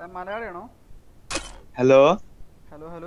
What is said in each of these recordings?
എടാ, മലയാളിയാണോ hello hello hello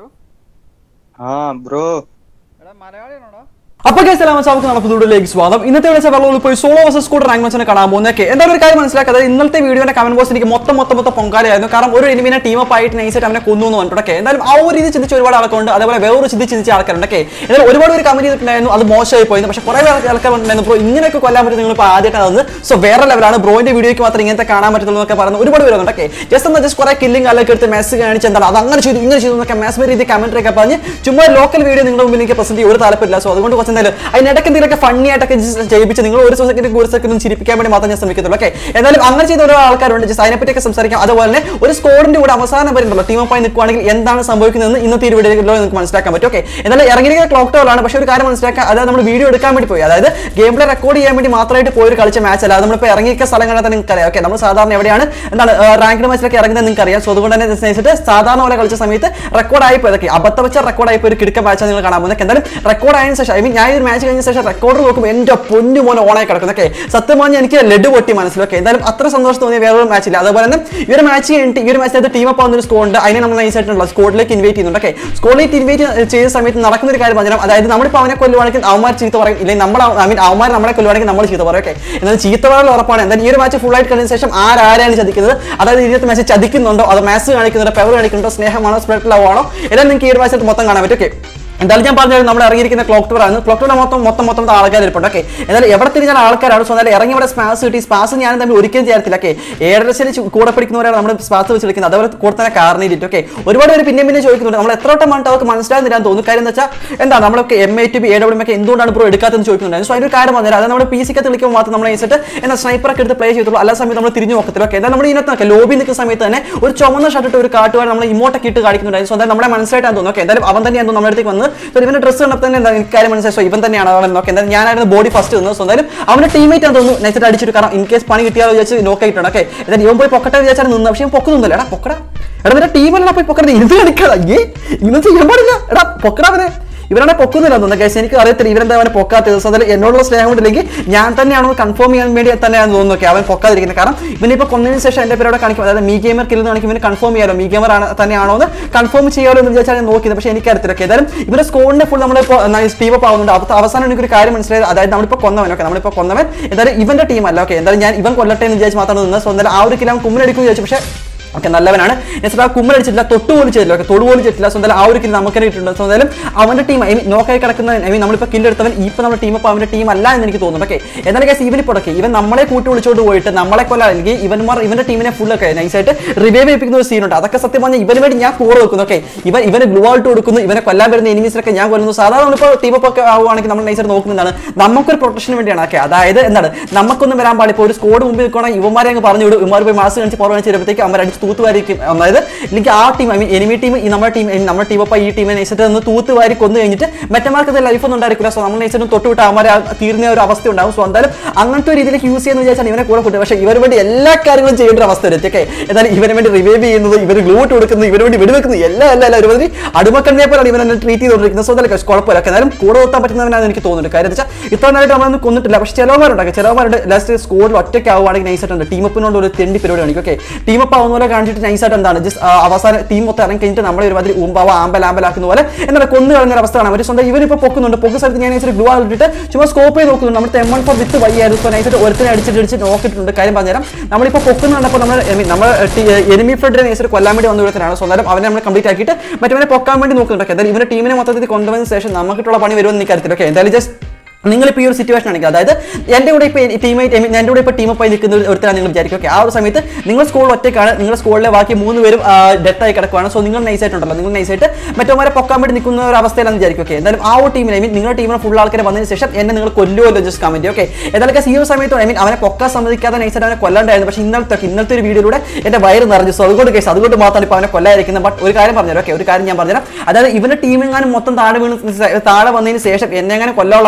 ആ ബ്രോ എടാ മലയാളിയാണോടാ അപ്പൊ കേസ് എല്ലാം നമുക്ക് നമ്മുടെ പുതുവിലേക്ക് സ്വാഗതം ഇന്നത്തെ വിളിച്ച വെള്ളം പോയി സോളോ വേഴ്സസ് സ്കൂട്ടർ റാങ്ക് മച്ചിനെ കാണാൻ പോകുന്നതൊക്കെ എന്തായാലും ഒരു കാര്യം മനസ്സിലാക്കാതെ ഇന്നത്തെ വീഡിയോന്റെ കമന്റ് ബോക്സ് എനിക്ക് മൊത്തം മൊത്തം മൊത്തം പൊങ്കാലയായിരുന്നു കാരണം ഒരു എനിമിനെ ടീം അപ്പ് ആയിട്ട് നൈസായിട്ട് അവനെ കൊന്നു എന്ന് പറഞ്ഞിട്ടൊക്കെ എന്തായാലും ആ ഒരു രീതി ചിന്തിച്ച ഒരുപാട് ആൾക്കാരുണ്ട് അതേപോലെ വേറൊരു ചിന്തി ചിന്തിച്ച ആൾക്കാരുണ്ടൊക്കെ എന്തായാലും ഒരുപാട് പേര് കമന്റ് ചെയ്തിട്ടുണ്ടായിരുന്നു അത് മോശമായി പോയിരുന്നു പക്ഷേ കുറെ ആൾക്കാർ ഉണ്ടായിരുന്നു ബ്രോ ഇങ്ങനെയൊക്കെ കൊല്ലാൻ പറ്റും നിങ്ങൾ ഇപ്പോൾ ആദ്യമായിട്ടാണ് സോ വേറെ ലെവലാണ് ബ്രോന്റെ വീഡിയോയ്ക്ക് മാത്രം ഇങ്ങനത്തെ കാണാൻ പറ്റുള്ളൂ എന്നൊക്കെ പറയുന്ന ഒരുപാട് പേര് ഉണ്ടൊക്കെ ജസ്റ്റ് എന്താ ജസ്റ്റ് കുറെ കില്ലിംഗ് അല്ലൊക്കെ എടുത്ത് മെസ്സ് കാണിച്ച് എന്താണ് അത് അങ്ങനെ ചെയ്തു ഇങ്ങനെ ചെയ്തു എന്നൊക്കെ മെസ്സ് രീതി കമന്റ് ഒക്കെ പറഞ്ഞ് ചുമ്മാ ലോക്കൽ വീഡിയോ നിങ്ങളുടെ മുമ്പിൽ എനിക്ക് പ്രസന്റ് ചെയ്യാൻ ഒരു താല്പര്യമില്ല സോ അതുകൊണ്ട് കുറച്ച് എന്തായാലും അതിനിടയ്ക്ക് എന്തെങ്കിലുമൊക്കെ ഫണ്ണി ആയിട്ടൊക്കെ just ചെയ്യിപ്പിച്ച് നിങ്ങൾ ഒരു സെക്കൻഡ് ഒരു സെക്കൻഡ് ചിരിപ്പിക്കാൻ വേണ്ടി മാത്രം ഞാൻ ശ്രമിക്കത്തുള്ളൂ ഓക്കെ എന്നാലും അങ്ങനെ ചെയ്ത ഓരോ ആൾക്കാരുണ്ട് ജസ്റ്റ് അതിനെപ്പറ്റിയൊക്കെ സംസാരിക്കാം അതുപോലെ തന്നെ ഒരു സ്കോഡിന്റെ കൂടെ അവസാനം വരുന്നുണ്ടല്ലോ ടീം അപ്പായി നിൽക്കുവാണെങ്കിൽ എന്താണ് സംഭവിക്കുന്നതെന്ന് ഇന്നത്തെ ഒരു വീഡിയോയിലോ നിങ്ങൾക്ക് മനസ്സിലാക്കാൻ പറ്റും ഓക്കെ എന്നാലും ഇറങ്ങിയിരിക്കുന്ന ക്ലോക്ക് ടവറാണ് പക്ഷേ ഒരു കാര്യം മനസ്സിലാക്കുക അതായത് നമ്മൾ വീഡിയോ എടുക്കാൻ വേണ്ടി പോയി അതായത് ഗെയിം പ്ലേ റെക്കോർഡ് ചെയ്യാൻ വേണ്ടി മാത്രമായിട്ട് പോയി ഒരു കളിച്ച മാച്ച് അല്ല അത് നമ്മളിപ്പോൾ ഇറങ്ങിയിരിക്കുന്ന സ്ഥലം കണ്ടാൽ നിങ്ങൾക്ക് അറിയാം ഓക്കെ നമ്മൾ സാധാരണ എവിടെയാണ് എന്താണ് റാങ്ക്ഡ് മാച്ചിലൊക്കെ ഇറങ്ങുന്നത് നിങ്ങൾക്ക് അറിയാം സോ അതുകൊണ്ട് തന്നെ just വെച്ചിട്ട് സാധാരണ പോലെ കളിച്ച സമയത്ത് റെക്കോർഡ് ആയി പോയതൊക്കെ അബദ്ധ വെച്ച റെക്കോർഡ് ആയി പോയി ഒരു കിടക്ക മാച്ചാണ് നിങ്ങൾ കാണാൻ പോകുന്നത് എന്തായാലും റെക്കോർഡ് ആയതിനു ശേഷം ഐ മീൻ ഞാൻ ഈ ഒരു മാച്ച് കഴിഞ്ഞ ശേഷം റെക്കോർഡ് നോക്കുമ്പോൾ എന്റെ പൊന്നു മോനെ ഓണായി കിടക്കുന്നൊക്കെ സത്യം പറഞ്ഞാൽ എനിക്ക് ലഡ് പൊട്ടി മനസ്സിലൊക്കെ എന്തായാലും അത്ര സന്തോഷം തോന്നിയ വേറൊരു മാച്ച് ഇല്ല അതുപോലെ തന്നെ ഈ ഒരു മാച്ച് കഴിഞ്ഞിട്ട് ഈ ഒരു മാച്ചിനകത്ത് ടീം അപ്പ് ആവുന്ന ഒരു സ്കോഡ് ഉണ്ട് അതിനെ നമ്മൾ നൈസ് ആയിട്ടുള്ള സ്കോഡിലേക്ക് ഇൻവൈറ്റ് ചെയ്യുന്നുണ്ട് ഓക്കെ സ്കോഡിലേക്ക് ഇൻവൈറ്റ് ചെയ്ത സമയത്ത് നടക്കുന്ന ഒരു കാര്യം പറഞ്ഞാൽ അതായത് നമ്മളിപ്പോൾ അവനെ കൊല്ലുവാണെങ്കിൽ അവന്മാർ ചീത്ത പറയും ഇല്ലെങ്കിൽ നമ്മൾ ഐ മീൻ അവന്മാർ നമ്മളെ കൊല്ലുവാണെങ്കിൽ നമ്മൾ ചീത്ത പറയും ഓക്കെ എന്നാൽ ചീത്ത പറയാൻ ഉറപ്പാണ് എന്തായാലും ഈ ഒരു മാച്ച് ഫുൾ ആയിട്ട് കഴിഞ്ഞ ശേഷം ആരാരെയാണ് ചതിക്കുന്നത് അതായത് ഇതിനകത്ത് മാച്ച് ചതിക്കുന്നുണ്ടോ അത് മാച്ച് കാണിക്കുന്നുണ്ടോ പവർ കാണിക്കുന്നുണ്ടോ സ്നേഹമാണോ സ്പ്രെഡ് ലവ് ആണോ എല്ലാം നിങ്ങൾക്ക് ഈ ഒരു മാച്ചത്ത് മൊത്തം കാണാൻ പറ്റും ഓക്കെ എന്തായാലും ഞാൻ പറഞ്ഞത് നമ്മൾ ഇറങ്ങിയിരിക്കുന്ന ക്ലോക്ക് ടവർ ആണ് ക്ലോക്ക് ടവർ മൊത്തം മൊത്തം മൊത്തം ആൾക്കാർ ഇരിപ്പുണ്ട് ഓക്കെ എന്നാലും എവിടെ തിരിഞ്ഞാൽ ആൾക്കാരാണ് സോ എന്നാലും ഇറങ്ങി ഇവിടെ സ്പാസ് കിട്ടി സ്പാസ് ഞാൻ തമ്മിൽ ഒരിക്കലും ചേർത്തില്ല ഓക്കെ ഏഴരശരി കൂടെ പഠിക്കുന്നവരാണ് നമ്മൾ സ്പാസ് വെച്ച് കളിക്കുന്നത് അതേപോലെ കൂടെ തന്നെ കാർണിയിട്ട് ഓക്കെ ഒരുപാട് പേര് പിന്നെ പിന്നെ ചോദിക്കുന്നുണ്ട് നമ്മൾ എത്ര വട്ടം പറഞ്ഞിട്ട് അവർക്ക് മനസ്സിലാകുന്നില്ല എന്ന് തോന്നുന്നു കാര്യം എന്ന് വെച്ചാൽ എന്താ നമ്മളൊക്കെ M A T B A W ഒക്കെ എന്തുകൊണ്ടാണ് ബ്രോ എടുക്കാത്തതെന്ന് ചോദിക്കുന്നുണ്ടായിരുന്നു സോ അതിന്റെ ഒരു കാര്യം പറഞ്ഞാൽ അത് നമ്മൾ പി സിക്കകത്ത് കളിക്കുമ്പോൾ മാത്രം നമ്മൾ വെച്ചിട്ട് എന്നാൽ സ്നൈപ്പറൊക്കെ എടുത്ത് പ്ലേ ചെയ്തുള്ളൂ അല്ലാ സമയത്ത് നമ്മൾ തിരിഞ്ഞു നോക്കത്തില്ല ഓക്കെ എന്നാൽ നമ്മൾ ഇതിനകത്ത് നോക്കാം ലോബി നിൽക്കുന്ന സമയത്ത് തന്നെ ഒരു ചുമന്ന ഷർട്ട് ഇട്ട് ഒരു കാട്ടുകാർ നമ്മൾ ഇമോട്ടൊക്കെ ഇട്ട് കാണിക്കുന്നുണ്ടായിരുന്നു സോ അതായത് നമ്മുടെ മനസ്സിലായിട്ടാണ് തോന്നുന്നു ഓക്കെ എന്തായാലും അവൻ തന്നെയാണ് നമ്മുടെ അടുത്തേക്ക് വന്ന് സോ ഇവന്റെ ഡ്രസ്സ് കണ്ടപ്പോൾ തന്നെ എന്താ എനിക്ക് കാര്യം മനസ്സിലായി സോ ഇവൻ തന്നെയാണ് അവൻ നോക്കെ എന്തായാലും ഞാനായിരുന്നു ബോഡി ഫസ്റ്റ് നിന്നത് സോ എന്തായാലും അവന്റെ ടീമേറ്റ് ആണ് തോന്നുന്നു നെക്സ്റ്റ് അടിച്ചിട്ട് കാരണം ഇൻ കേസ് പണി കിട്ടിയാലോ വിചാരിച്ച് നോക്ക് ആയിട്ടുണ്ട് ഓക്കെ എന്തായാലും ഇവൻ പോയി പൊക്കട്ടെ വിചാരിച്ചാൽ നിന്ന് പക്ഷേ ഇവൻ പൊക്കുന്നില്ല എടാ പൊക്കടാ എടാ നിന്റെ ടീമല്ല പോയി പൊക്കരുത് ഇത് കളിക്കാതെ ഏ ഇങ്ങനെ ചെയ്യാൻ പാടില്ല എടാ പൊക്കടാ അവനെ ഇവരാണെ പൊക്കുന്നില്ല തോന്നുന്നു കേസ് എനിക്ക് അറിയത്തില്ല ഇവരെന്താ അവനെ പൊക്കാത്തത് സോ അതിൽ എന്നോടുള്ള സ്നേഹം കൊണ്ടില്ലെങ്കിൽ ഞാൻ തന്നെയാണോ കൺഫേം ചെയ്യാൻ വേണ്ടി തന്നെയാണ് തോന്നുന്നു ഓക്കെ അവൻ പൊക്കാതിരിക്കുന്നത് കാരണം ഇവനിപ്പോൾ കൊന്നതിന് ശേഷം എൻ്റെ പേരോടെ കാണിക്കും അതായത് മീ ഗെയിമർ കില്ലെന്ന് കാണിക്കും ഇവന് കൺഫേം ചെയ്യാലോ മീ ഗെയിമർ ആണ് തന്നെയാണോ എന്ന് കൺഫേം ചെയ്യാലോ എന്ന് വിചാരിച്ചാൽ ഞാൻ നോക്കിയത് പക്ഷേ എനിക്കറിയത്തില്ല ഓക്കെ ഏതായാലും ഇവരുടെ സ്കോഡിനെ ഫുൾ നമ്മളിപ്പോൾ സ്റ്റീവ് അപ്പ് ആവുന്നുണ്ട് അത് അവസാനം എനിക്കൊരു കാര്യം മനസ്സിലായത് അതായത് നമ്മളിപ്പോൾ കൊന്നവൻ ഓക്കെ നമ്മളിപ്പോൾ കൊന്നവൻ എന്തായാലും ഇവന്റെ ടീം അല്ല ഓക്കെ എന്തായാലും ഞാൻ ഇവൻ കൊല്ലട്ടെ എന്ന് വിചാരിച്ച് മാത്രമാണ് നിന്നത് സോ എന്തായാലും ആ ഒരു കിലോ കുമ്മിലടിക്കും വിചാരിച്ചു പക്ഷേ ഓക്കെ നല്ലവനാണ് എന്നുവെച്ചാൽ ആ കുമ്മലടിച്ചിട്ടില്ല തൊട്ട് പോലും ചെയ്തില്ല ഓക്കെ തൊടു പോലും ചെയ്തിട്ടില്ല സോ എന്തായാലും ആ ഒരു കില്ല് നമുക്ക് തന്നെ കിട്ടുന്നുണ്ട് സോ എന്തായാലും അവന്റെ ടീം ഐ മീൻ നോക്കായി കിടക്കുന്ന ഐ മീൻ നമ്മളിപ്പോൾ കില്ല് എടുത്തവൻ ഇപ്പം നമ്മുടെ ടീം അപ്പോൾ അവന്റെ ടീം അല്ല എന്ന് എനിക്ക് തോന്നുന്നു ഓക്കെ എന്നാലും കേസ് ഇവൻ ഇപ്പോൾ ഓക്കെ ഇവൻ നമ്മളെ കൂട്ടി വിളിച്ചോണ്ട് പോയിട്ട് നമ്മളെ കൊല്ലാൻ അല്ലെങ്കിൽ ഇവന്മാർ ഇവന്റെ ടീമിനെ ഫുൾ ഒക്കെ നൈസായിട്ട് റിവൈവ് ചെയ്യിപ്പിക്കുന്ന ഒരു സീനുണ്ട് അതൊക്കെ സത്യം പറഞ്ഞാൽ ഇവന് വേണ്ടി ഞാൻ കൂടെ വെക്കുന്നു ഓക്കെ ഇവൻ ഇവന് ഗ്ലൂ ഔട്ട് കൊടുക്കുന്നു ഇവനെ കൊല്ലാൻ വരുന്ന എനിമീസിനൊക്കെ ഞാൻ കൊല്ലുന്നു സാധാരണ നമ്മളിപ്പോൾ ടീം ഒക്കെ ആവുകയാണെങ്കിൽ നമ്മൾ നൈസായിട്ട് നോക്കുന്നതാണ് നമുക്കൊരു പ്രൊട്ടക്ഷന് വേണ്ടിയാണ് ഓക്കെ അതായത് എന്താണ് നമുക്കൊന്നും വരാൻ പാടില്ല ഇപ്പോൾ ഒരു സ്കോഡ് മുമ്പിൽ നിൽക്കുകയാണെങ്കിൽ ഇവന്മാരെ അങ്ങ് പറഞ്ഞു വിടും ഇവന്മാർ പോയി മാസ് കാണിച്ച് പുറമെ വരുമ്പോഴത്തേക്ക് അവർ അടിച്ച് തൂത്തുവാരിക്കും അതായത് എനിക്ക് ആ team I mean enemy team ഈ നമ്മുടെ ടീം നമ്മുടെ ടീം അപ്പോൾ ഈ ടീമിനെ നൈസിട്ട് ഒന്ന് തൂത്തുവാരി കൊന്നു കഴിഞ്ഞിട്ട് മറ്റന്മാർക്ക് ലൈഫ് ഒന്നും ഉണ്ടായിരിക്കില്ല സോ നമ്മൾ നൈസിട്ട് തൊട്ടുവിട്ട് അവന്മാരെ ആ തീർന്ന ഒരു അവസ്ഥ ഉണ്ടാവും സോ എന്തായാലും അങ്ങനത്തെ ഒരു രീതിയിലേക്ക് യൂസ് ചെയ്യുന്ന വിചാരിച്ചാൽ ഇവനെ കൂടെ കൂട്ടുക പക്ഷേ ഇവന് വേണ്ടി എല്ലാ കാര്യങ്ങളും ചെയ്യേണ്ട ഒരു അവസ്ഥ വരും ഓക്കെ എന്നാലും ഇവന് വേണ്ടി റിവൈവ് ചെയ്യുന്നത് ഇവർ ഗ്ലൂട്ട് കൊടുക്കുന്നത് ഇവന് വേണ്ടി വെടിവെക്കുന്നത് എല്ലാം എല്ലാം എല്ലാം ഒരുമാതിരി അടിമക്കണ്ണിനെ പോലെയാണ് ഇവനെ ട്രീറ്റ് ചെയ്തുകൊണ്ടിരിക്കുന്നത് സോ അതല്ല കുഴപ്പമില്ല ഒക്കെ എന്നാലും കൂടെ നിർത്താൻ പറ്റുന്നവനാണ് എനിക്ക് തോന്നുന്നുണ്ട് കാര്യം എന്ന് വെച്ചാൽ ഇത്ര നേരമായിട്ട് നമ്മളൊന്നും കൊന്നിട്ടില്ല പക്ഷേ ചിലവന്മാരുണ്ടാക്കുക ചിലവന്മാരുടെ ലാസ്റ്റ് സ്കോഡിൽ ഒറ്റയ്ക്ക് ആവുകയാണെങ്കിൽ നൈസായിട്ടുണ്ട് ടീമപ്പിനോട് ഒരു തെണ്ടി പരിപാടി കാണിക്കും ഓക്കെ ടീമപ്പ് ആവുന്ന പോലെ കാണിച്ചിട്ട് നൈസായിട്ട് എന്താണ് ജസ്റ്റ് അവസാനം ടീം മൊത്തം ഇറങ്ങി കഴിഞ്ഞിട്ട് നമ്മളെ ഒരുമാതിരി ഊമ്പാവ ആമ്പൽ ആമ്പലാക്കുന്ന പോലെ എന്താണ് കൊന്നു കളഞ്ഞ ഒരു അവസ്ഥ കാണാൻ പറ്റും സ്വന്തം ഇവരിപ്പോൾ പൊക്കുന്നുണ്ട് പൊക്കുന്ന സ്ഥലത്ത് ഞാൻ നൈസായിട്ട് ഗ്ലൂ ഇട്ടിട്ട് ചുമ്മാ സ്കോപ്പ് ചെയ്ത് നോക്കുന്നുണ്ട് നമ്മുടെ എം വൺ ഫോർ വിത്ത് വയ്യായിരുന്നു സോ നൈസായിട്ട് ഒരുത്തിനെ അടിച്ചിട്ട് അടിച്ച് നോക്കിയിട്ടുണ്ട് കാര്യം പറഞ്ഞുതരാം നമ്മളിപ്പോൾ പൊക്കുന്നുണ്ടപ്പോൾ നമ്മൾ നമ്മൾ എനിമി ഫ്രണ്ടിനെ നൈസായിട്ട് കൊല്ലാൻ വേണ്ടി വന്ന ഒരുത്തനാണ് സ്വന്തം അവനെ നമ്മൾ കംപ്ലീറ്റ് ആക്കിയിട്ട് മറ്റവനെ പൊക്കാൻ വേണ്ടി നോക്കുന്നുണ്ട് എന്തായാലും ഇവന്റെ ടീമിനെ മൊത്തത്തിൽ കൊണ്ടുവന്നതിന് ശേഷം നമുക്കിട്ടുള്ള പണി വരുമെന്ന് എനിക്കറിയത്തില്ല ഓക്കെ എന്തായാലും ജസ്റ്റ് നിങ്ങളിപ്പോൾ ഈ ഒരു സിറ്റുവേഷൻ ആണെങ്കിൽ അതായത് എൻ്റെ കൂടെ ഇപ്പോൾ ടീമേറ്റ് എൻ്റെ കൂടെ ഇപ്പോൾ ടീമപ്പായി നിൽക്കുന്ന ഒരു- ഒരുത്തരാണ് നിങ്ങൾ വിചാരിക്കും ഓക്കെ ആ ഒരു സമയത്ത് നിങ്ങൾ സ്കൂളിൽ ഒറ്റയ്ക്കാണ് നിങ്ങളുടെ സ്കൂളിലെ ബാക്കി മൂന്ന് പേരും ഡെത്തായി കിടക്കുവാണ് സോ നിങ്ങൾ നൈസായിട്ടുണ്ടല്ലോ നിങ്ങൾ നൈസായിട്ട് മറ്റവന്മാരെ പൊക്കാൻ വേണ്ടി നിൽക്കുന്ന ഒരു അവസ്ഥയിലാണെന്ന് വിചാരിക്കും ഓക്കെ എന്തായാലും ആ ഒരു ടീമിനെ ഐ മീൻ നിങ്ങളുടെ ടീമിനെ ഫുൾ ആൾക്കാരെ വന്നതിന് ശേഷം എന്നെ നിങ്ങൾ കൊല്ലുമല്ലോ ജസ്റ്റ് കമൻറ്റ് ഓക്കെ ഏതായാലും ഈ ഒരു സമയത്ത് ഐ മീൻ അവനെ പൊക്കാൻ സമ്മതിക്കാതെ നൈസായിട്ട് അവനെ കൊല്ലാണ്ടായിരുന്നു പക്ഷേ ഇന്നലത്തെ ഇന്നലത്തെ ഒരു വീഡിയോയിലൂടെ എൻ്റെ വയറ് നിറഞ്ഞു സോ അതുകൊണ്ട് കേസ് അതുകൊണ്ട് മാത്രമാണ് ഇപ്പോൾ അവനെ കൊല്ലാതിരിക്കുന്നത് ബട്ട് ഒരു കാര്യം പറഞ്ഞുതരാം ഓക്കെ ഒരു കാര്യം ഞാൻ പറഞ്ഞുതരാം അതായത് ഇവന്റെ ടീമെങ്ങാനും മൊത്തം താഴെ വീണ് താഴെ വന്നതിന് ശേഷം എന്നെ എങ്ങനെ കൊല്ലാനുള്ള പ്ലാൻ ആണെങ്കിൽ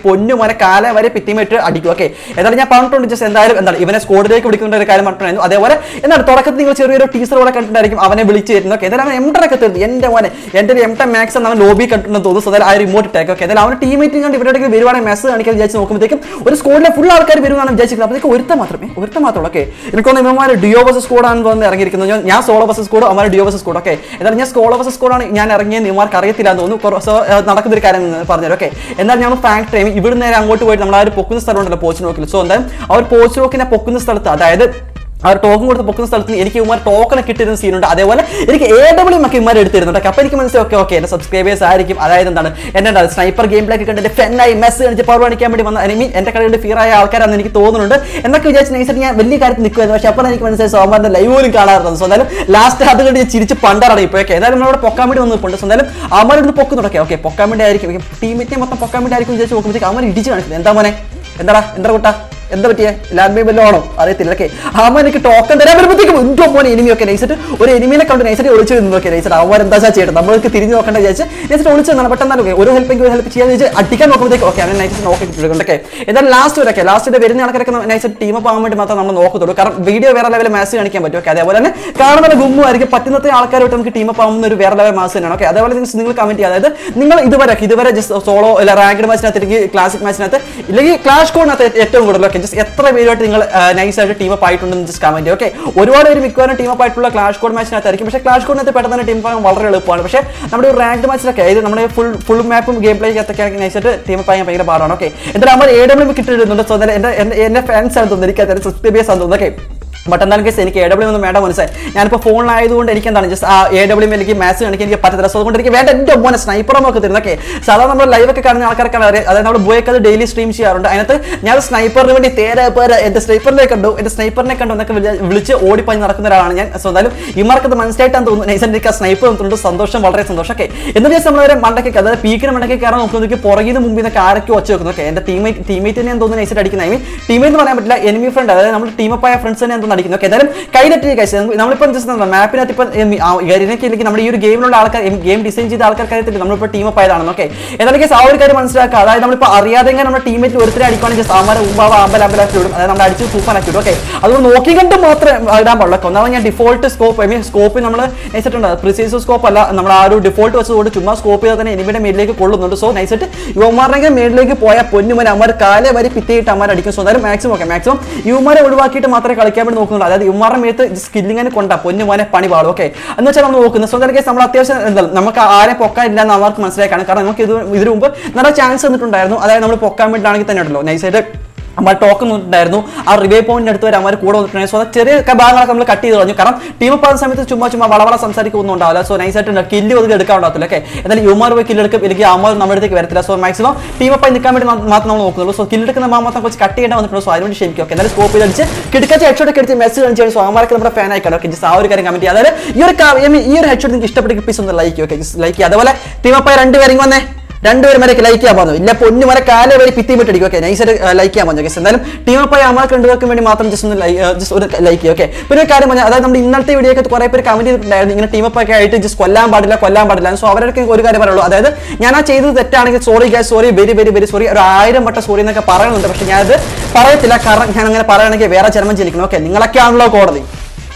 പൊന്നു മോനെ കാല വരെ പിറ്റിമിട്ട് അടിക്കും ഓക്കെ എന്നാലും ഞാൻ പറഞ്ഞിട്ടുണ്ട് ജസ്റ്റ് എന്തായാലും എന്താണ് ഇവനെ സ്കോഡിലേക്ക് വിളിക്കേണ്ട ഒരു കാര്യം പറഞ്ഞിട്ടുണ്ടായിരുന്നു അതേപോലെ എന്താണ് തുടക്കത്തിൽ നിങ്ങൾ ചെറിയൊരു ടീച്ചർ പോലെ കണ്ടിട്ടുണ്ടായിരിക്കും അവനെ വിളിച്ച് തരുന്നു ഓക്കെ എന്തായാലും അവൻ എംടൊക്കെ തീർന്നു എന്റെ മോനെ എന്റെ ഒരു എംടെ മാക്സ് അവൻ ലോബി കണ്ടിട്ടുണ്ടെന്ന് തോന്നുന്നു So, അതായത് ആ റിമോട്ട് ടാക്ക് ഓക്കെ എന്തായാലും അവൻ ടീമേറ്റ് കണ്ട് ഇവരുടെ വരുവാണെങ്കിൽ മെസ്സ് കാണിക്കാൻ വിചാരിച്ച് നോക്കുമ്പോഴത്തേക്കും ഒരു സ്കോഡിലെ ഫുൾ ആൾക്കാർ വരുവാണ് വിചാരിച്ചിരിക്കുന്നത് അപ്പോഴത്തേക്ക് ഒരുത്ത മാത്രമേ ഒരുത്ത മാത്രമേ ഓക്കെ എനിക്കൊന്ന് ഇവന്മാർ ഡിയോ ബസ് സ്കോഡാണ് വന്ന് ഇറങ്ങിയിരിക്കുന്നത് ഞാൻ- ഞാൻ സോളോ ബസ് സ്കോഡ് അവന്മാർ ഡിയോ ബസ് സ്കോഡ് ഓക്കെ എന്നാലും ഞാൻ സോളോ ബസ് സ്കോഡാണ് ഞാൻ ഇറങ്ങിയത് ഇവന്മാർക്ക് അറിയത്തില്ല എന്ന് തോന്നുന്നു കുറ- so, ഏർ നടക്കുന്ന ഒരു കാര്യം പറഞ്ഞുതരാം ഓക്കെ എന്നാൽ ഞങ്ങൾ ഫാക്ട് ടൈം ഇവിടെ നേരെ അങ്ങോട്ട് പോയിട്ട് നമ്മൾ ആ ഒരു പൊക്കുന്ന സ്ഥലം ഉണ്ടല്ലോ പോച്ച് നോക്കിൽ സോ എന്തായാലും ആ ഒരു പോച്ച് നോക്കിനെ പൊക്കുന്ന സ്ഥലത്ത് അതായത് ആ ഒരു ടോക്കൺ കൊടുത്ത് പൊക്കുന്ന സ്ഥലത്ത് എനിക്ക് ഇവന്മാർ ടോക്കൺ കിട്ടിയിരുന്ന സീനുണ്ട് അതേപോലെ എനിക്ക് എ ഡബ്ല്യൂ ഒക്കെ ഇവന്മാർ എടുത്തിരുന്നുണ്ട് അപ്പൊ എനിക്ക് മനസ്സിലായി ഓക്കെ ഓക്കെ എന്റെ സബ്സ്ക്രൈബേഴ്സ് ആയിരിക്കും അതായത് എന്താണ് എന്നെ സ്നൈപ്പർ ഗെയിം പ്ലേ ഒക്കെ കണ്ടിട്ട് ഫെന്നായി മെസ്സ് കാണിച്ച് പവർ കാണിക്കാൻ വേണ്ടി വന്ന ഐ മീൻ എന്റെ കളിയുടെ ഫിയർ ആയ ആൾക്കാരാണെന്ന് എനിക്ക് തോന്നുന്നുണ്ട് എന്നൊക്കെ വിചാരിച്ച് നൈസായിട്ട് ഞാൻ വലിയ കാര്യത്തിൽ നിൽക്കുമായിരുന്നു പക്ഷെ അപ്പോൾ എനിക്ക് മനസ്സിലായി സോമാറിന്റെ ലൈവ് പോലും കാണാറുണ്ട് സോ എന്തായാലും ലാസ്റ്റ് അത് കണ്ട് ഞാൻ ചിരിച്ച് പണ്ടാറാണ് ഇപ്പോൾ ഓക്കെ ഏതായാലും നമ്മളവിടെ പൊക്കാൻ വേണ്ടി വന്ന് നിൽപ്പുണ്ട് സോ എന്തായാലും അവന്മാരോട് പൊക്കുന്നുണ്ട് ഓക്കെ പൊക്കാൻ വേണ്ടി ആയിരിക്കും ടീമിനെ മൊത്തം പൊക്കാൻ വേണ്ടി ആയിരിക്കും വിചാരിച്ച് നോക്കുമ്പോഴത്തേക്ക് അവൻ ഇടിച്ച് കാണിക്കുന്നത് എന്താ മോനെ എന്താടാ എന്താ കൂട്ടാ എന്താ പറ്റിയേ ലാൻഡ് ബൈ വല്ലതും ആണോ അറിയത്തില്ല ഓക്കെ അമ്മ എനിക്ക് ടോക്കൺ തരാൻ വരുമ്പോഴത്തേക്കും എന്തോ മോനെ എനിമി ഒക്കെ നൈസിട്ട് ഒരു എനിമിനെ കണ്ട് നൈസിട്ട് ഒളിച്ചു നിന്ന് നോക്കിയാൽ നൈസിട്ട് അവന്മാർ എന്താ ചെയ്യട്ടെ നമ്മൾക്ക് തിരിഞ്ഞ് നോക്കേണ്ട വിചാരിച്ച് നൈസിട്ട് ഒളിച്ചു നിന്നാണ് പെട്ടെന്ന് ഓക്കെ ഒരു ഹെൽപ്പ് ഒരു ഹെൽപ്പ് ചെയ്യാൻ വെച്ച് അടിക്കാൻ നോക്കുമ്പോഴത്തേക്ക് ഓക്കെ അവനെ നൈസിട്ട് നോക്കിയിട്ടുണ്ട് ഓക്കെ എന്തായാലും ലാസ്റ്റ് വരെ ലാസ്റ്റ് വരുന്ന ആൾക്കാരൊക്കെ നൈസിട്ട് ടീം ആവാൻ വേണ്ടി മാത്രം നമ്മൾ നോക്കത്തുള്ളൂ കാരണം വീഡിയോ വേറെ ലെവൽ മാച്ച് കാണിക്കാൻ പറ്റും ഓക്കെ അതേപോലെ തന്നെ കാണുന്ന ഗുമ്മു ആയിരിക്കും പറ്റുന്നത്തെ ആൾക്കാരോട്ട് നമുക്ക് ടീം ആവുന്ന ഒരു വേറെ ലെവൽ മാച്ച് തന്നെയാണ് ഓക്കെ അതേപോലെ നിങ്ങൾ നിങ്ങൾ കമന്റ് ചെയ്യുക അതായത് നിങ്ങൾ ഇതുവരെ ഇതുവരെ ജസ്റ്റ് സോളോ അല്ല റാങ്ക്ഡ് മാച്ചിനകത്ത് അല്ലെങ്കിൽ ക്ലാസിക് മാച്ചിനകത്ത് ഇല്ലെങ്കിൽ ക്ലാഷ് കോണിനകത്ത് ഏറ്റവും കൂടുതൽ ഓക്കെ ജസ്റ്റ് എത്ര പേരുമായിട്ട് നിങ്ങൾ നൈസ് ആയിട്ട് ടീം അപ്പ് ആയിട്ടുണ്ടെന്ന് ജസ്റ്റ് കമന്റ് ഓക്കെ ഒരുപാട് പേര് മിക്കവാറും ടീം അപ്പ് ആയിട്ടുള്ള ക്ലാഷ് കോഡ് മാച്ചിനകത്തായിരിക്കും പക്ഷേ ക്ലാഷ് കോഡിനകത്ത് പെട്ടെന്ന് തന്നെ ടീം ആകാൻ വളരെ എളുപ്പമാണ് പക്ഷേ നമ്മുടെ ഒരു റാങ്ക്ഡ് മാച്ചിലൊക്കെ അതായത് നമ്മുടെ ഫുൾ ഫുൾ മാപ്പും ഗെയിം പ്ലേക്കൊക്കെ നൈസായിട്ട് ടീം അപ്പ് ആകാൻ ഭയങ്കര പാടാണ് ഓക്കെ എന്തായാലും നമ്മൾ എ ഡബ്ല്യൂ കിട്ടിയിടുന്നുണ്ട് സോ എന്തായാലും എൻ്റെ എൻ്റെ എൻ്റെ ഫാൻസ് ആണ് തോന്നുന്നത് എനിക്ക് അതായത് സബ്സ്ക്രൈബേഴ്സ് ആണ് തോന്നുന്നത് ഓക്കെ ബട്ട് എന്തായാലും കേസ് എനിക്ക് എ ഡബ്ല്യൂ ഒന്നും വേണ്ട മനസ്സിലായി ഞാനിപ്പോൾ ഫോണിലായതുകൊണ്ട് എനിക്ക് എന്താണ് ജസ്റ്റ് ആ എ ഡബ്ല്യൂ എനിക്ക് മാച്ച് കാണിക്കാൻ എനിക്ക് പറ്റത്തില്ല സോ അതുകൊണ്ട് എനിക്ക് വേണ്ട എൻ്റെ മോനെ സ്നൈപ്പറും ഒക്കെ തരുന്നത് ഓക്കെ സാധാരണ നമ്മൾ ലൈവ് ഒക്കെ കാണുന്ന ആൾക്കാരൊക്കെ അറിയാം അതായത് നമ്മൾ ബോയൊക്കെ അത് ഡെയിലി സ്ട്രീം ചെയ്യാറുണ്ട് അതിനകത്ത് ഞാൻ സ്നൈപ്പറിന് വേണ്ടി തേരെ പേര് എൻ്റെ സ്നൈപ്പറിനെ കണ്ടു എൻ്റെ സ്നൈപ്പറിനെ കണ്ടു എന്നൊക്കെ വിളി- വിളിച്ച് ഓടിപ്പഞ്ഞ് നടക്കുന്ന ഒരാളാണ് ഞാൻ സോ എന്തായാലും ഇമാർക്ക് അത് മനസ്സിലായിട്ടാണ് തോന്നുന്നു നൈസ് എനിക്ക് ആ സ്നൈപ്പർ തന്നിട്ടുണ്ട് സന്തോഷം വളരെ സന്തോഷം ഓക്കെ എന്നിട്ട് ദിവസം നമ്മളവരെ മണ്ടയ്ക്ക് അതായത് പീക്കിന് മണ്ടയ്ക്ക് കയറാൻ നോക്കുന്നതൊക്കെ പുറകിന് മുമ്പിൽ നിന്നൊക്കെ ആരൊക്കെ ഒച്ച വെക്കുന്നു ഓക്കെ എൻ്റെ ടീമേറ്റ് ടീമേറ്റ് ഞാൻ തോന്നുന്നു നൈസായിട്ട് അടിക്കുന്ന ഐ മീൻ ടീമേറ്റ് എന്ന് പറയാൻ പറ്റില്ല എനിമി ഫ്രണ്ട് അതായത് നമ്മുടെ ടീമപ്പ് ആയ ഫ്രണ്ട്സ് തന്നെ തോന്നുന്നു അടിക്കുന്നു ഓക്കെ എന്തായാലും കൈതട്ടി കഴിച്ച് നമ്മളിപ്പോൾ ജസ്റ്റ് മാപ്പിനകത്ത് ഇപ്പം ഇതിനൊക്കെ ഇല്ലെങ്കിൽ നമ്മുടെ ഈ ഒരു ഗെയിമിലുള്ള ആൾക്കാർ ഗെയിം ഡിസൈൻ ചെയ്ത ആൾക്കാർക്ക് അറിയത്തില്ല നമ്മളിപ്പോൾ ടീമപ്പ് ആയതാണെന്ന് ഓക്കെ എന്നാലും കേസ് ആ ഒരു കാര്യം മനസ്സിലാക്കുക അതായത് നമ്മളിപ്പോൾ അറിയാതെ എങ്ങനെ നമ്മുടെ ടീമേറ്റ് ഒരുത്തരെ അടിക്കുകയാണെങ്കിൽ ജസ്റ്റ് ആമാരെ ഉമ്പാവ ആമ്പൽ ആമ്പലാക്കി വിടും അതായത് നമ്മൾ അടിച്ച് തൂഫാനാക്കി വിടും ഓക്കെ അതുകൊണ്ട് നോക്കി കണ്ട് മാത്രമേ ഇടാൻ പാടുള്ളൂ Okay, ഒന്നാമത് ഞാൻ default scope I mean scope നമ്മൾ നൈസിട്ടുണ്ട് പ്രിസൈസ് സ്കോപ്പ് അല്ല നമ്മൾ ആ ഒരു ഡിഫോൾട്ട് വെച്ചതുകൊണ്ട് ചുമ്മാ സ്കോപ്പ് ചെയ്താൽ തന്നെ എനിമിയുടെ മേലിലേക്ക് കൊള്ളുന്നുണ്ട് സോ നൈസായിട്ട് യുവമാരുടെ മേളിലേക്ക് പോയാൽ പൊന്നുമൻ അമ്മ കാലെ വരെ പിറ്റിയിട്ട് അമ്മ അടിക്കും സോ അതായത് മാക്സിമം ഓക്കെ മാക്സിമം യുവമാരെ ഒഴിവാക്കിയിട്ട് മാത്രമേ കളിക്കാൻ വേണ്ടി നോക്കുന്നുള്ളൂ അതായത് യുവമാരുടെ മേത്ത് സ്കില്ലിങ്ങിന് കൊണ്ടാ പൊന്നുമോനെ പണി പാടും ഓക്കെ എന്ന് വെച്ചാൽ നമ്മൾ നോക്കുന്നത് സോ അതായത് നമ്മൾ അത്യാവശ്യം എന്താ നമുക്ക് ആരെ പൊക്കാനില്ല എന്ന് അവർക്ക് മനസ്സിലാക്കാണ് കാരണം നമുക്ക് ഇത് ഇതിനു മുമ്പ് നല്ല ചാൻസ് തന്നിട്ടുണ്ടായിരുന്നു അതായത് നമ്മൾ പൊക്കാൻ വേണ്ടിയിട്ടാണെങ്കിൽ തന്നെ ഉണ്ടല്ലോ നൈസായിട്ട് നമ്മൾ ടോക്കൺ ഉണ്ടായിരുന്നു ആ റിവേ പോയിന്റ് അടുത്ത് വരെ അവർ കൂടെ വന്നിട്ടുണ്ടായിരുന്നു സോ അത് ചെറിയ ക- ഭാഗങ്ങളൊക്കെ നമ്മൾ കട്ട് ചെയ്ത് കളഞ്ഞു കാരണം ടീം പോകുന്ന സമയത്ത് ചുമ്മാ ചുമ്മാ വളവള സംസാരിക്കൊന്നും ഉണ്ടാവില്ല സോ നൈസായിട്ട് കില്ല് ഒതുക്കി എടുക്കാൻ ഉണ്ടാകത്തില്ല ഓക്കെ എന്നാലും യുമാർ പോയി കില്ല് എടുക്കും എനിക്ക് അമ്മ നമ്മുടെ അടുത്തേക്ക് വരത്തില്ല സോ മാക്സിമം ടീം അപ്പായി നിൽക്കാൻ വേണ്ടി മാ- മാത്രം നമ്മൾ നോക്കുന്നുള്ളൂ സോ കില്ല് എടുക്കുന്ന മാത്രം കുറച്ച് കട്ട് ചെയ്യേണ്ട വന്നിട്ടുണ്ട് സോ അതിനുവേണ്ടി ക്ഷമിക്കും ഓക്കെ എന്നാലും സ്കോപ്പ് ചെയ്ത് അടിച്ച് കിടക്കാച്ച ഹെഡ്ഷോട്ട് എടുത്ത് മെസ്സേജ് കാണിച്ചു സോ അമ്മമാർക്ക് നമ്മുടെ ഫാൻ ആയിക്കണം ഓക്കെ ജസ്റ്റ് ആ ഒരു കാര്യം കമന്റ് ചെയ്യുക അതായത് ഈ ഒരു കാ- I mean, ഈ ഒരു ഹെഡ്ഷോട്ട് നിങ്ങൾക്ക് ഇഷ്ടപ്പെട്ട പീസ് ഒന്ന് ലൈക്ക് ഓക്കെ ജസ്റ്റ് ലൈക്ക് ചെയ്യുക അതുപോലെ ടീം അപ്പായി രണ്ടുപേരും വന്നേ രണ്ടുപേരും വരെ ലൈക്ക് ചെയ്യാൻ പറഞ്ഞു ഇല്ല പൊന്നു വരെ കാലം വരെ പിത്തി വിട്ടടിക്കും ഓക്കെ നൈസായിട്ട് ലൈക്ക് ചെയ്യാൻ പറഞ്ഞു ഗസ് എന്തായാലും ടീം അപ്പായി അമ്മക്ക് രണ്ടുപേർക്കും വേണ്ടി മാത്രം ജസ്റ്റ് ഒന്ന് ജസ്റ്റ് ഒരു ലൈക്ക് ചെയ്യുക ഓക്കെ പിന്നെ ഒരു കാര്യം പറഞ്ഞാൽ അതായത് നമ്മുടെ ഇന്നത്തെ വീഡിയോ ഒക്കെ കുറെ പേര് കമന്റ് ചെയ്തിട്ടുണ്ടായിരുന്നു ഇങ്ങനെ ടീം അപ്പൊക്കെ ആയിട്ട് ജസ്റ്റ് കൊല്ലാൻ പാടില്ല കൊല്ലാൻ പാടില്ല സോ അവരൊക്കെ ഒരു കാര്യം പറയുള്ളൂ അതായത് ഞാൻ ആ ചെയ്തത് തെറ്റാണെങ്കിൽ sorry guys sorry very very very sorry ഒരു ആയിരം വട്ടം സോറി എന്നൊക്കെ പറയുന്നുണ്ട് പക്ഷെ ഞാനത് പറയത്തില്ല കാരണം ഞാൻ അങ്ങനെ പറയുകയാണെങ്കിൽ വേറെ ജന്മം ജനിക്കണം ഓക്കെ നിങ്ങളൊക്കെയാണല്ലോ കോടതി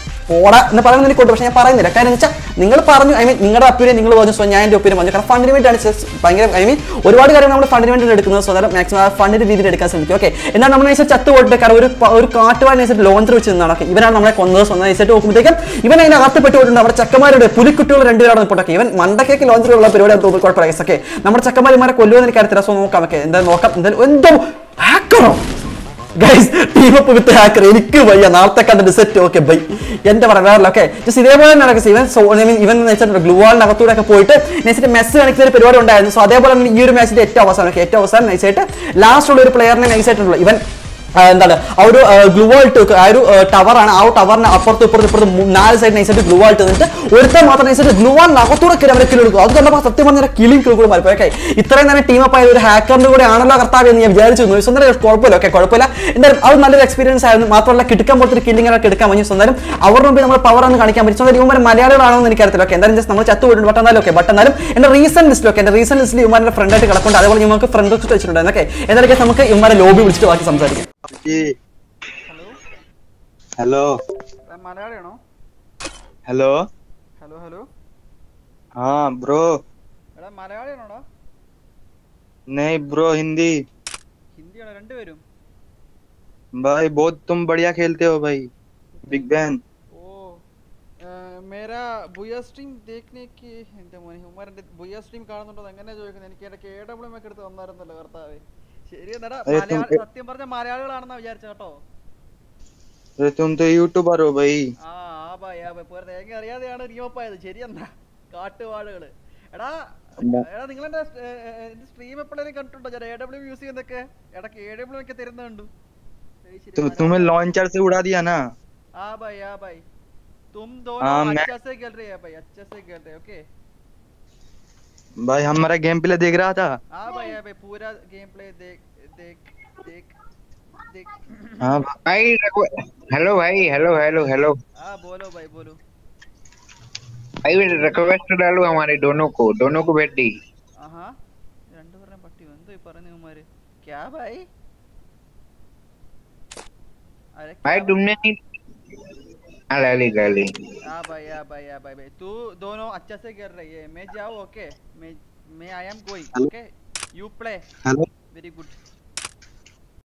ഓടാ എന്ന് പറയുന്നത് എനിക്കുണ്ട് പക്ഷെ ഞാൻ പറയുന്നില്ല കാര്യം വെച്ചാൽ നിങ്ങൾ പറഞ്ഞു ഐ മീൻ നിങ്ങളുടെ ഒപ്പീനിയൻ നിങ്ങൾ പറഞ്ഞു സോ ഞാൻ എൻ്റെ ഒപ്പീനിയൻ പറഞ്ഞു കാരണം ഫണ്ടിന് വേണ്ടിയാണ് just ഭയങ്കര ഐ മീൻ ഒരുപാട് കാര്യം നമ്മൾ ഫണ്ടിന് വേണ്ടി എടുക്കുന്നത് സോ അതായത് മാക്സിമം ആ ഫണ്ടിന്റെ രീതിയിൽ എടുക്കാൻ ശ്രമിക്കും ഓക്കെ എന്നാൽ നമ്മൾ നൈസ് ചത്ത് പോയിട്ട് കാരണം ഒരു പ- ഒരു കാട്ടുവാൻ നൈസായിട്ട് ലോഞ്ചർ വെച്ച് നിന്നാണ് ഓക്കെ ഇവനാണ് നമ്മളെ കൊന്നത് സ്വന്തം നൈസായിട്ട് നോക്കുമ്പോഴത്തേക്കും ഇവൻ അതിന് അകത്ത് പെട്ടുപോയിട്ടുണ്ട് അവിടെ ചക്കന്മാരുടെ പുലിക്കുട്ടികൾ രണ്ടുപേരാണ് നിൽപ്പോട്ടെ ഇവൻ മണ്ടക്കേക്ക് ലോഞ്ചറുള്ള പരിപാടി തോന്നുന്നു കുഴപ്പമില്ല ഓക്കെ നമ്മുടെ ചക്കന്മാരിമാരെ കൊല്ലുമെന്ന് എനിക്കറിയത്തില്ല സോ നോക്കാം ഓക്കെ എന്താ നോക്കാം എന്തായാലും എന്തോ ഹാക്കറോ guys team up with hacker എനിക്ക് വയ്യ നാളത്തെ കണ്ടിട്ട് സെറ്റ് ഓക്കെ ബൈ എന്റെ പറയാറില്ല ഓക്കെ ജസ്റ്റ് ഇതേപോലെ തന്നെ നടക്കുക ഇവൻ സോ ഐ മീൻ ഇവൻ വെച്ചിട്ടുണ്ട് ഗ്ലൂ വാളിനകത്തൂടെ ഒക്കെ പോയിട്ട് നൈസായിട്ട് മെസ്സ് കാണിക്കുന്ന ഒരു പരിപാടി ഉണ്ടായിരുന്നു സോ അതേപോലെ തന്നെ ഈ ഒരു മാച്ചിന്റെ ഏറ്റവും അവസാനം okay, ഏറ്റവും അവസാനം നൈസായിട്ട് ലാസ്റ്റ് ഉള്ള ഒരു പ്ലെയറിനെ നൈസായിട്ടുള്ള ഇവൻ ആ, എന്താണ് ആ ഒരു ഗ്ലൂ ആയിട്ട് ആ ഒരു ടവറാണ് ആ ടവറിന് അപ്പുറത്ത് ഇപ്പുറത്ത് ഇപ്പുറത്ത് മൂ- നാല് സൈഡ് നൈസായിട്ട് ഗ്ലൂ ആയിട്ട് നിന്നിട്ട് ഒരുത്തൻ മാത്രം നൈസായിട്ട് ഗ്ലൂ ആൻ അകത്തൂടെ കയറി അവരെ കിളി എടുക്കും അത് കണ്ടപ്പോൾ സത്യം പറഞ്ഞാൽ കിളിയും കിളി കൂടെ മലപ്പോ ഓക്കെ ഇത്രയും തന്നെ ടീം അപ്പ് ആയ ഒരു ഹാക്കറിന്റെ കൂടെ ആണല്ലോ കർത്താവ് എന്ന് ഞാൻ വിചാരിച്ചിരുന്നു സ്വന്തം കുഴപ്പമില്ല ഓക്കെ കുഴപ്പമില്ല എന്തായാലും അത് നല്ലൊരു എക്സ്പീരിയൻസ് ആയിരുന്നു മാത്രമല്ല കിടക്കാൻ പോലത്തെ കില്ലിംഗ് ഒക്കെ എടുക്കാൻ പറ്റും സ്വന്തം അവരുടെ മുമ്പിൽ നമ്മൾ പവർ ഒന്ന് കാണിക്കാൻ പറ്റും സ്വന്തം ഇവന്മാർ മലയാളികളാണോ എന്ന് എനിക്കറിയത്തില്ല ഓക്കെ എന്തായാലും ജസ്റ്റ് നമ്മൾ ചത്തു പോയിട്ടുണ്ട് ബട്ട് എന്നാലും ഓക്കെ ബട്ട് എന്നാലും എന്റെ റീസെന്റ് ലിസ്റ്റിൽ ഓക്കെ എന്റെ റീസെന്റ് ലിസ്റ്റിൽ ഇവന്മാരുടെ ഫ്രണ്ട് ആയിട്ട് കിടക്കുന്നുണ്ട് അതേപോലെ നമുക്ക് ഫ്രണ്ട് റിക്വസ്റ്റ് വെച്ചിട്ടുണ്ട് ഓക്കെ എന്തായാലും നമുക്ക് ഇവന്മാരെ ലോബി വിളിച്ചിട്ട് ബാക്കി സംസാരിക്കാം जी ഹലോ हेलो എടാ മലയാളിയാണോ हेलो ഹലോ ഹലോ हाँ ब्रो എടാ മലയാളിയാണോടാ नहीं ब्रो हिंदी ഹിന്ദിയാണോ രണ്ടുപേരും भाई बहुत तुम बढ़िया खेलते हो भाई बिग बैन ഓ ആ, മേരാ ബുയ സ്ട്രീം ദേഖ്നേക്ക് എന്റെ മോനെ ഉമ്മാരെ ബുയ സ്ട്രീം കാണുന്നുണ്ടോ എന്ന് എങ്ങനെ ചോദിക്കുന്നത് എനിക്ക് ഇടയ്ക്ക് എ ഡബ്ല്യു ഒക്കെ എടുത്ത് തന്നായിരുന്നല്ലോ കർത്താവേ ശരി എന്നാടാ അതെ, മലയാളി തും- സത്യം പറഞ്ഞ മലയാളികളാണെന്നാ വിചാരിച്ച കേട്ടോ अरे तुम तो यूट्यूबर हो भाई ആ ആ ബായ് ആ ബായ് പോരെ തേങ്ങ അറിയാതെയാണ് റീമപ്പായത് ശരിയെന്നാ കാട്ടുവാടുകള് എടാ എന്താ? എടാ നിങ്ങൾ എന്റെ സ്ട്രീം എപ്പോഴേലും കണ്ടിട്ടുണ്ടോ ഞാൻ എ ഡബ്ല്യു യൂസ് ചെയ്യുന്നൊക്കെ ഇടയ്ക്ക് എ ഡബ്ല്യു ഒക്കെ തരുന്ന കണ്ടു ശരി, ശരി, तो മലയാളം. तुम्हें लॉन्चर से उड़ा दिया ना हाँ भाई हाँ भाई तुम दोनों हाँ, मैं- अच्छा से खेल रहे हैं भाई अच्छे से खेल रहे हैं ओके भाई हमारा गेम प्ले देख रहा था हाँ भाई हाँ भाई पूरा गेम प्ले देख देख देख देख हाँ भाई हेलो भाई हेलो हेलो हेलो हाँ बोलो भाई बोलो भाई रिक्वेस्ट डालो हमारे दोनों को दोनों को भेज दी ആഹാ രണ്ടുപേരുടെ പട്ടി എന്തോ ഈ പറയുന്ന ഇവന്മാര് ക്യാ ഭായി अरे क्या भाई तुमने नहीं हाँ ले ली ले ली हाँ भाई हाँ भाई हाँ भाई भाई तू दोनों अच्छा से खेल रही है मैं जाओ ओके मैं मैं I am going Hello? Okay you play hello very good